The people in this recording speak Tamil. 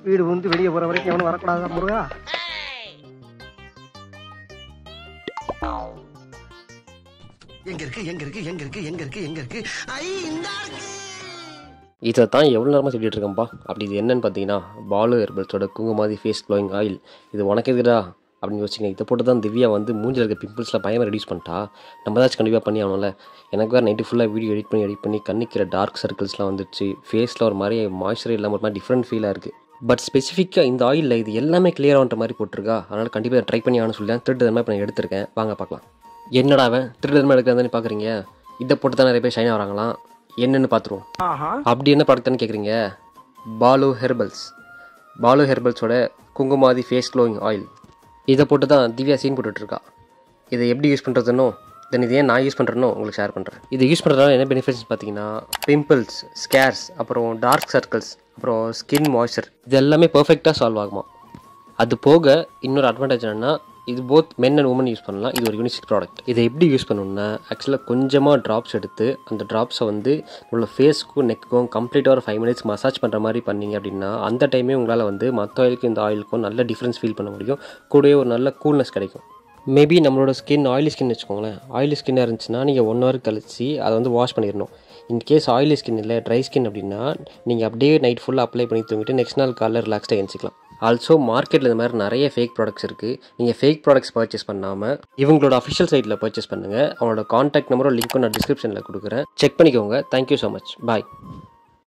வீடு வந்து வெளியே போற வரைக்கும் எவனும் வரக்கூடாதா முருகா எங்க இருக்கு எங்க இருக்கு எங்க இருக்கு எங்க இருக்கு எங்க இருக்கு ஐ இந்த இதை தான் எவ்வளோ நேரமாக சொல்லிட்டு இருக்கேன்ப்பா அப்படி இது என்னன்னு பார்த்தீங்கன்னா பாலு ஹெர்பல்ஸோட குங்குமாதி ஃபேஸ் க்ளோயிங் ஆயில் இது உனக்கு எதுடா அப்படின்னு யோசிச்சிங்க இதை போட்டு தான் திவ்யா வந்து மூஞ்சில் இருக்க பிம்பிள்ஸில் பயமாக ரெடியூஸ் பண்ணிட்டா நம்ம ஏதாச்சும் கண்டிப்பாக பண்ணி ஆகணும்ல எனக்கு வேறு நைட்டு ஃபுல்லாக வீடியோ எடிட் பண்ணி எடிட் பண்ணி கண்ணுக்கிற டார்க் சர்க்கிள்ஸ்லாம் வந்துருச்சு ஃபேஸில் ஒரு மாதிரி மாய்ஸ்சரே இல்லாமல் ஒரு மாதிரி டிஃப்ரெண்ட் ஃபீலாக இருக்குது பட் ஸ்பெசிஃபிக்காக இந்த ஆயிலில் இது எல்லாமே கிளியர் ஆகிற மாதிரி போட்டிருக்கா அதனால் கண்டிப்பாக ட்ரை பண்ணி ஆகணும்னு சொல்லி தான் திருட்டு தரமாக இப்போ நான் எடுத்திருக்கேன் வாங்க பார்க்கலாம் என்னடா அவன் திருட்டு தரமாக எடுக்கிறதானே பார்க்குறீங்க இதை போட்டு தான் நிறைய பேர் ஷைன் ஆகிறாங்களாம் என்னென்னு பார்த்துருவோம் அப்படி என்ன ப்ராடக்ட்னு கேட்குறீங்க பாலு ஹெர்பல்ஸ் பாலு ஹெர்பல்ஸோட குங்குமாதி ஃபேஸ் க்ளோயிங் ஆயில் இதை போட்டு தான் திவ்யா சீன் போட்டுட்ருக்கா இதை எப்படி யூஸ் பண்ணுறதுனோ தென் இது ஏன் நான் யூஸ் பண்ணுறேனோ உங்களுக்கு ஷேர் பண்ணுறேன் இது யூஸ் பண்ணுறதுனால என்ன பெனிஃபிட்ஸ் பார்த்தீங்கன்னா பிம்பிள்ஸ் ஸ்கேர்ஸ் அப்புறம் டார்க் சர்க்கிள்ஸ் அப்புறம் ஸ்கின் மாய்ஸ்சர் இது எல்லாமே பர்ஃபெக்டாக சால்வ் ஆகுமா அது போக இன்னொரு அட்வான்டேஜ் என்னென்னா இது both men and women use பண்ணலாம் இது ஒரு யூனிக் ப்ராடக்ட் இதை எப்படி யூஸ் பண்ணணும்னா ஆக்சுவலாக கொஞ்சமாக ட்ராப்ஸ் எடுத்து அந்த ட்ராப்ஸை வந்து உள்ள ஃபேஸ்க்கும் நெக்குக்கும் கம்ப்ளீட்டாக ஒரு ஃபைவ் மினிட்ஸ் மசாஜ் பண்ணுற மாதிரி பண்ணீங்க அப்படின்னா அந்த டைமே உங்களால் வந்து மற்ற ஆயிலுக்கும் இந்த ஆயிலுக்கும் நல்ல டிஃப்ரென்ஸ் ஃபீல் பண்ண முடியும் கூடவே ஒரு நல்ல கூல்னஸ் கிடைக்கும் மேபி நம்மளோட ஸ்கின் ஆயிலி ஸ்கின் வச்சுக்கோங்களேன் ஆயிலி ஸ்கின்னாக இருந்துச்சுன்னா நீங்கள் ஒன் ஹவர் கழிச்சு அதை வந்து வாஷ் பண்ணிடணும் இன்கேஸ் ஆயிலி ஸ்கின் இல்லை ட்ரை ஸ்கின் அப்படின்னா நீங்கள் அப்படியே நைட் ஃபுல்லாக அப்ளை பண்ணி தூங்கிட்டு நெக்ஸ்ட் நாள் காலைல ரிலாக்ஸ்டாக எழுச்சிக்கலாம் ஆல்சோ மார்க்கெட்டில் இந்த மாதிரி நிறைய ஃபேக் ப்ராடக்ட்ஸ் இருக்குது நீங்கள் ஃபேக் ப்ராடக்ட்ஸ் பர்ச்சேஸ் பண்ணாமல் இவங்களோட அஃபிஷியல் சைட்டில் பர்ச்சேஸ் பண்ணுங்கள் அவங்களோட காண்டாக்ட் நம்பரும் லிங்க்கும் நான் டிஸ்கிரிப்ஷனில் கொடுக்குறேன் செக் பண்ணிக்கோங்க தேங்க்யூ ஸோ மச் பாய்